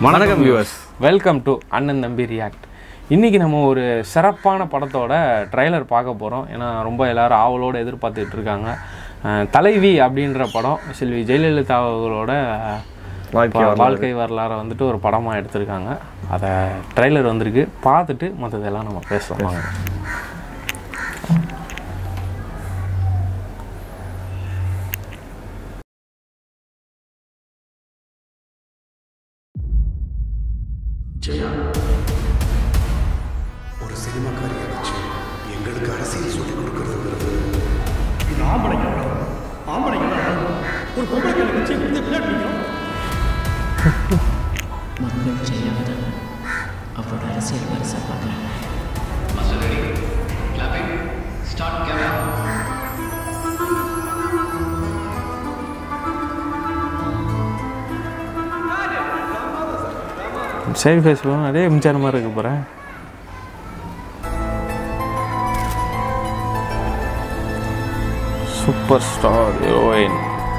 வணக்கம் viewers welcome to அண்ணன் தம்பி ரியாக்ட் இன்றைக்கி நம்ம ஒரு சிறப்பான படத்தோட ட்ரைலர் பார்க்க போகிறோம் ஏன்னா ரொம்ப எல்லாரும் ஆவலோடு எதிர்பார்த்துட்டு இருக்காங்க அஹ், தலைவி அப்படின்ற படம் செல்வி ஜெயலலிதா அவர்களோட வாழ்க்கை வா- வாழ்க்கை வரலாறை வந்துட்டு ஒரு படமாக எடுத்திருக்காங்க அதை ட்ரைலர் வந்திருக்கு பார்த்துட்டு மற்றதெல்லாம் நம்ம பேசலாம் வாங்க. ஜெயா ஒரு சினிமாக்காரியை வச்சு எங்களுக்கு அரசியல் சொல்லிக் கொடுக்கறதுங்கிறது இது ஆம்பளைங்க ஆம்பளைங்க ஒரு பொம்பளை கல்லை வச்சு இந்த விளையாடுறீங்க மக்கள் ஜெயாவது அவரோட அரசியல் வரிசை பார்க்குறாங்க சரி பேசுவோம் அதே எம்ஜிஆர் மாதிரி இருக்க போகிறேன் சூப்பர் ஸ்டார் ஹீரோயின்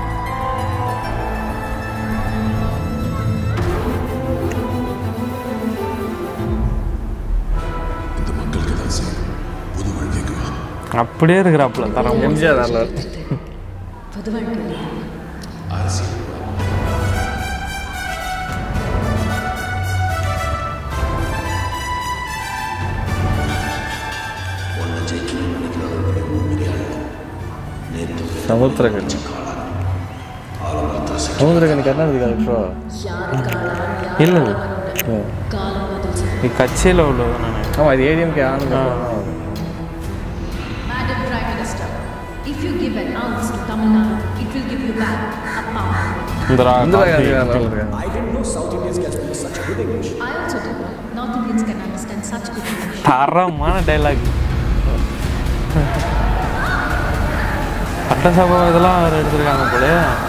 இந்த மக்களுக்கு தான் செய்யும் புது வாழ்க்கைக்கு வா அப்படியே இருக்கிறாப்புல தரம் எம்ஜிஆர் வரல பொது வாழ்க்கையில் அரசியல் வா. உன்னை ஜெயிக்கணும்னு நினைக்கிற அளவுக்கு நீ பெரிய ஆளு. நேத்து சமுத்திரகனி ஆலமரத்தில் சிக்கி சமுத்திரகனி கர்நாடகா இப்போ யாரு காலம் இல்லை காலம் பதில் சொல்லும் இது கட்சியில் உள்ளது நான் ஆமாம் இது ஏடிஎம்கே ஆனது Madam Prime Minister, if you give an ounce to Tamil Nadu, it will give you back a pound. Indira Indira Gandhi Gandhi இருக்காங்க I also don't know. North Indians can understand such good English. தரமான டைலாக் சட்டசபை இதெல்லாம் அவர் எடுத்திருக்காங்க போல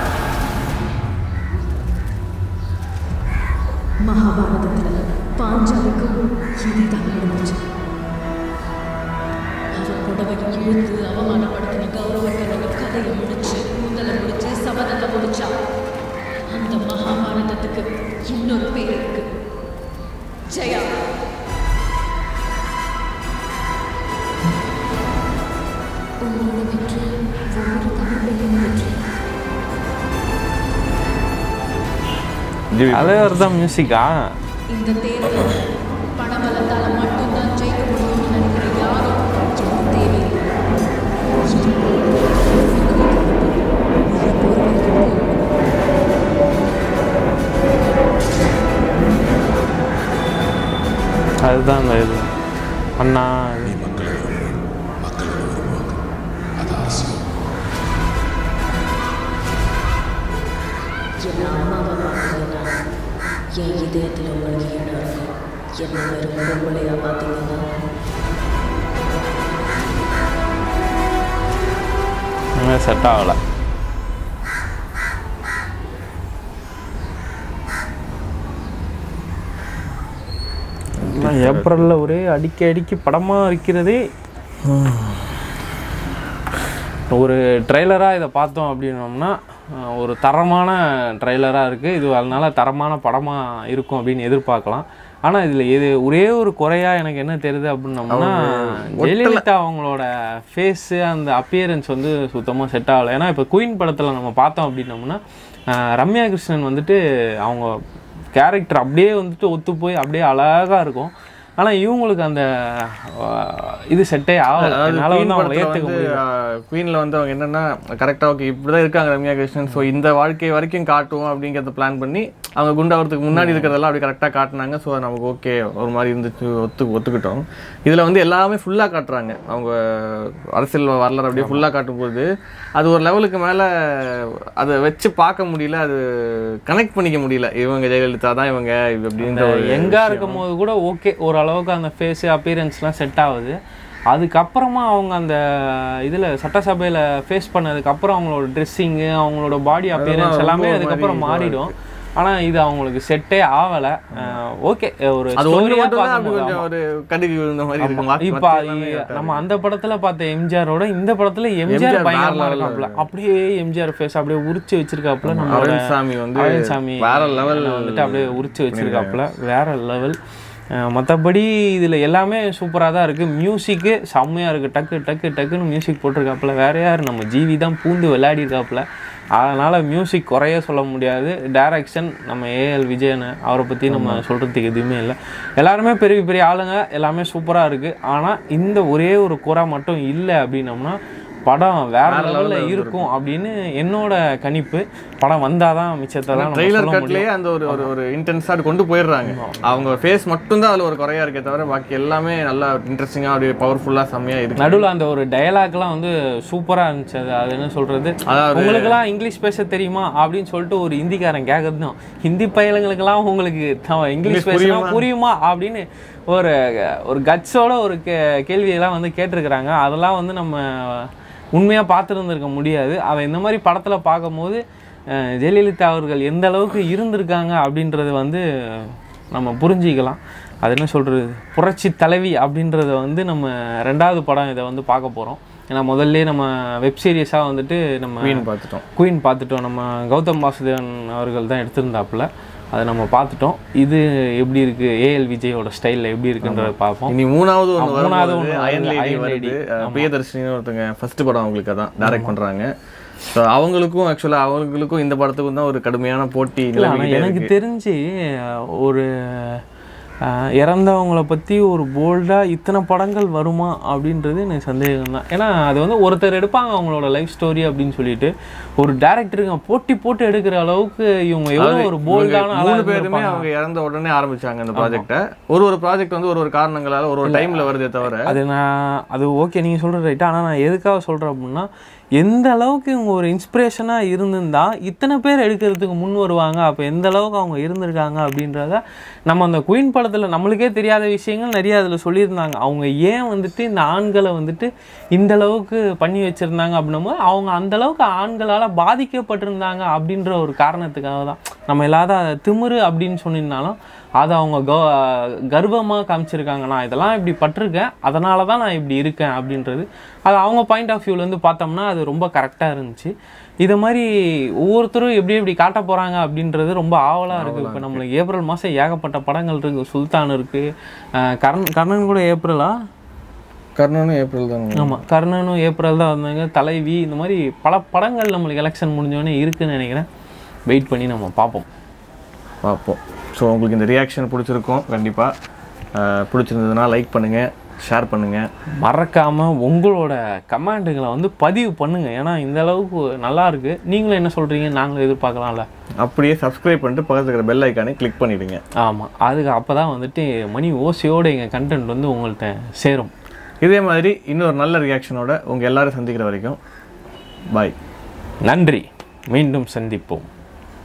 மகாபாரதத்தில் பாஞ்சாலிக்கும் இதுதான் நடந்துச்சு அவ புடவையை இழுத்து அவமானப்படுத்தின கௌரவக்கரங்க கதையை முடிச்சு கூந்தலை முடிச்சு சபதத்தை முடிச்சா அந்த மகாபாரதத்துக்கு இன்னொரு பேர் இருக்கு ஜெயா உங்களோட வெற்றி ஒவ்வொரு தமிழையும் வெற்றி தலைவர் தான் மியூசிக்கா இந்த தேர்தல் பணபலத்தால மட்டும்தான் ஜெயிக்க முடியும்னு நினைக்கிற யாரும் எனக்கு தேவையில்லை அதுதான் அந்த இது அண்ணா நீ மக்களை விரும்புவாங்க மக்கள் அதை விரும்புவாங்க அது அவசியம் என் அம்மாவை பார்த்தீங்கன்னா என் இதயத்தில் உங்களுக்கு இடம் இருக்கும் என்ன வெறும் பொம்பளையாக பார்த்தீங்கன்னா செட் ஆகலை ஏப்ரலில் ஒரே அடிக்க அடிக்க படமாக இருக்கிறதே ஒரு ட்ரெய்லராக இதை பார்த்தோம் அப்படின்னோம்னா அஹ், ஒரு தரமான ட்ரெய்லராக இருக்குது இது அதனால தரமான படமாக இருக்கும் அப்படின்னு எதிர்பார்க்கலாம் ஆனால் இதில் இது ஒரே ஒரு குறையாக எனக்கு என்ன தெரியுது அப்படின்னோம்னா ஜெயலலிதா அவங்களோட ஃபேஸு அந்த அப்பியரன்ஸ் வந்து சுத்தமாக செட் ஆகலை ஏன்னா இப்போ குயின் படத்தில் நம்ம பார்த்தோம் அப்படின்னோம்னா அஹ், ரம்யா கிருஷ்ணன் வந்துட்டு அவங்க கேரக்டர் அப்படியே வந்துட்டு ஒத்து போய் அப்படியே அழகாக இருக்கும் ஆனால் இவங்களுக்கு அந்த அஹ், இது செட்டே ஆகலை என்னால் வந்து அவங்களை ஏற்றுக்க முடியல குவீனில் வந்து அவங்க என்னன்னா கரெக்டாக ஓகே இப்படி தான் இருக்காங்க ரம்யா கிருஷ்ணன் ஸோ இந்த வாழ்க்கை வரைக்கும் காட்டுவோம் அப்படிங்கிறத பிளான் பண்ணி அவங்க குண்டாகிறதுக்கு முன்னாடி இருக்கிறதெல்லாம் அப்படி கரெக்டாக காட்டினாங்க ஸோ நமக்கு ஓகே ஒரு மாதிரி இருந்துச்சு ஒத்து ஒத்துக்கிட்டோம் இதில் வந்து எல்லாமே ஃபுல்லாக காட்டுறாங்க அவங்க அரசியல் வரலாறு அப்படியே ஃபுல்லாக காட்டும்போது அது ஒரு லெவலுக்கு மேலே அதை வச்சு பார்க்க முடியல அது கனெக்ட் பண்ணிக்க முடியல இவங்க ஜெயலலிதா தான் இவங்க இது அப்படின்ற ஒரு எங்கா இருக்கும் போது கூட ஓகே ஓரளவுக்கு அந்த ஃபேஸு அப்பியரன்ஸ்லாம் செட் ஆகுது அதுக்கப்புறமா அவங்க அந்த இதில் சட்டசபையில் ஃபேஸ் பண்ணதுக்கப்புறம் அவங்களோட ட்ரெஸ்ஸிங்கு அவங்களோட பாடி அப்பியரன்ஸ் எல்லாமே ரொம்ப அதுக்கப்புறம் மாதிரி மாறிடும் ஆனால் இது அவங்களுக்கு செட்டே ஆகலை ஓகே ஒரு அது ஒன்று ஸ்டோரியாக மட்டும் தான் அப்படி பார்க்கும்போது கொஞ்சம் ஒரு கடுகு விழுந்த மாதிரி இருக்கும் பாக்கி இப்போ மத்த எல்லாமே நம்ம அந்த படத்துல பார்த்த எம்ஜிஆரோட இந்த படத்துல எம்ஜிஆர் எம்ஜிஆர் பயங்கரமா வேற இருக்காப்புல அப்படியே எம்ஜிஆர் ஃபேஸ் அப்படியே உரிச்சு வச்சிருக்காப்புல நம்மளோட அரவிந்த் சாமி வந்து அரவிந்த் சாமி வேற level வந்துட்டு அப்படியே உரிச்சு வச்சிருக்காப்புல வேற லெவல் மற்றபடி இதில் எல்லாமே சூப்பராக தான் இருக்குது மியூசிக்கு செம்மையாக இருக்குது டக்கு டக்கு டக்குன்னு மியூசிக் போட்டிருக்காப்புல வேற யார் நம்ம ஜிவி தான் பூந்து விளையாடிருக்காப்புல அதனால் மியூசிக் குறைய சொல்ல முடியாது டைரக்ஷன் நம்ம ஏஎல் விஜயன் அவரை பற்றி நம்ம சொல்கிறதுக்கு எதுவுமே இல்லை எல்லாருமே பெரிய பெரிய ஆளுங்க எல்லாமே சூப்பராக இருக்குது ஆனால் இந்த ஒரே ஒரு குறை மட்டும் இல்லை அப்படின்னம்னா படம் வேற லெவலில் இருக்கும் அப்படின்னு என்னோட கணிப்பு படம் வந்தாதான் மிச்சத்தை தான் நம்ம ட்ரெய்லர் சொல்ல முடியும் கட்லயே அந்த ஒரு ஒரு ஒரு இன்டென்ஸா கொண்டு போயிடுறாங்க அவங்க ஃபேஸ் மட்டும் தான் அதுல ஒரு குறையா இருக்கே தவிர பாக்கி எல்லாமே நல்லா இன்ட்ரெஸ்டிங்கா அப்படியே பவர்ஃபுல்லா செம்மையா இருக்கு நடுவில் அந்த ஒரு டயலாக்லாம் வந்து சூப்பராக இருந்துச்சு அது அது என்ன சொல்கிறது அதாவது உங்களுக்கெல்லாம் இங்கிலீஷ் பேச தெரியுமா அப்படின்னு சொல்லிட்டு ஒரு ஹிந்திக்காரன் கேட்கறதும் ஹிந்தி பயலுங்களுக்கெல்லாம் உங்களுக்கு த- இங்கிலீஷ் பேசினா புரியுமா அப்படின்னு ஒரு ஒரு கட்ஸோட ஒரு கே கேள்வியெல்லாம் வந்து கேட்டிருக்கிறாங்க அதெல்லாம் வந்து நம்ம உண்மையாக பார்த்துருந்துருக்க முடியாது அதை இந்த மாதிரி படத்தில் பார்க்கும்போது அஹ், ஜெயலலிதா அவர்கள் எந்த அளவுக்கு இருந்திருக்காங்க அப்படின்றது வந்து நம்ம புரிஞ்சிக்கலாம் அது என்ன சொல்கிறது புரட்சி தலைவி அப்படின்றத வந்து நம்ம ரெண்டாவது படம் இதை வந்து பார்க்க போகிறோம் ஏன்னா முதல்ல நம்ம வெப் சீரிஸாக வந்துட்டு நம்ம குயின் பார்த்துட்டோம் குயின் பார்த்துட்டோம் நம்ம கௌதம் வாசுதேவன் அவர்கள் தான் எடுத்திருந்தாப்புல அதை நம்ம பார்த்துட்டோம் இது எப்படி இருக்கு ஏஎல் விஜயோட ஸ்டைலில் எப்படி இருக்குன்றத பார்ப்போம் இனி மூணாவது ஆ, ஒன்று மூணாவது மூணாவது ஒண்ணு அயன் வருது, லேடி Iron வருது Lady. அஹ், பிரியதர்ஷினின்னு ஒருத்தங்க ஃபர்ஸ்ட் படம் அவங்களுக்கு அதான் டைரக்ட் பண்றாங்க ஸோ அவங்களுக்கும் ஆக்சுவலாக அவங்களுக்கும் இந்த படத்துக்கும் தான் ஒரு கடுமையான போட்டி இல்லை ஆனால் நிலவிக்கிட்டே எனக்கு இருக்கு தெரிஞ்சு அஹ், ஒரு அஹ், இறந்தவங்கள பற்றி ஒரு போல்டாக இத்தனை படங்கள் வருமா அப்படின்றது எனக்கு சந்தேகம் தான் ஏன்னா அது வந்து ஒருத்தர் எடுப்பாங்க அவங்களோட லைஃப் ஸ்டோரி அப்படின்னு சொல்லிட்டு ஒரு டேரக்டருங்க போட்டி போட்டு எடுக்கிற அளவுக்கு இவங்க எவ்வளோ ஒரு போல்டான இவங்க மூணு பேருமே அவங்க இறந்த உடனே ஆரம்பிச்சாங்க அந்த ப்ராஜெக்ட்டை ஒரு ஒரு ப்ராஜெக்ட் வந்து ஒரு ஒரு காரணங்களால ஒரு ஒரு டைம்ல வருதே தவிர அது நான் அது ஓகே நீங்கள் சொல்கிற ரைட்டு ஆனால் நான் எதுக்காக சொல்கிறேன் அப்படின்னா எந்த அளவுக்கு இவங்க ஒரு இன்ஸ்பிரேஷனாக இருந்திருந்தா இத்தனை பேர் எடுக்கிறதுக்கு முன் வருவாங்க அப்போ எந்த அளவுக்கு அவங்க இருந்திருக்காங்க அப்படின்றத நம்ம அந்த குயின் படத்தில் நம்மளுக்கே தெரியாத விஷயங்கள் நிறைய அதில் சொல்லியிருந்தாங்க அவங்க ஏன் வந்துட்டு இந்த ஆண்களை வந்துட்டு இந்த அளவுக்கு பண்ணி வச்சுருந்தாங்க அப்படின்னும் அவங்க அந்த அளவுக்கு ஆண்களால் பாதிக்கப்பட்டிருந்தாங்க அப்படின்ற ஒரு காரணத்துக்காக தான் நம்ம எல்லாரும் அதை திமிரு அப்படின்னு சொன்னிருந்தாலும் அதை அவங்க கௌ கர்வமாக காமிச்சிருக்காங்க நான் இதெல்லாம் இப்படி பட்டிருக்கேன் அதனால தான் நான் இப்படி இருக்கேன் அப்படின்றது அது அவங்க பாயிண்ட் ஆஃப் வியூலேருந்து பார்த்தோம்னா அது ரொம்ப கரெக்டாக இருந்துச்சு இதை மாதிரி ஒவ்வொருத்தரும் எப்படி எப்படி காட்ட போகிறாங்க அப்படின்றது ரொம்ப ஆவலாக இருக்குது இப்போ நம்மளுக்கு ஏப்ரல் மாதம் ஏகப்பட்ட படங்கள் இருக்குது சுல்தான் இருக்குது கர்ண் கர்ணன் கூட ஏப்ரலா கர்ணனும் ஏப்ரல் தான் ஆமாம் கர்ணனும் ஏப்ரல் தான் வந்தாங்க தலைவி இந்த மாதிரி பல படங்கள் நம்மளுக்கு எலெக்ஷன் முடிஞ்சோடனே இருக்குன்னு நினைக்கிறேன் வெயிட் பண்ணி நம்ம பார்ப்போம் பார்ப்போம் ஸோ உங்களுக்கு இந்த ரியாக்ஷன் பிடிச்சிருக்கும் கண்டிப்பாக பிடிச்சிருந்ததுன்னா லைக் பண்ணுங்கள் ஷேர் பண்ணுங்கள் மறக்காம உங்களோட கமெண்ட்டுகளை வந்து பதிவு பண்ணுங்க ஏன்னா இந்த அளவுக்கு நல்லா இருக்கு நீங்களும் என்ன சொல்றீங்க நாங்களும் எதிர்பார்க்கலாம்ல அப்படியே சப்ஸ்கிரைப் பண்ணிட்டு பக்கத்துல இருக்கிற பெல் ஐக்கானே கிளிக் பண்ணிடுங்க ஆமாம் அதுக்கு அப்போ தான் வந்துட்டு மணி ஓசையோட எங்கள் கண்டென்ட் வந்து உங்கள்கிட்ட சேரும் இதே மாதிரி இன்னொரு நல்ல ரியாக்ஷனோட உங்கள் எல்லாரும் சந்திக்கிற வரைக்கும் பாய் நன்றி மீண்டும் சந்திப்போம்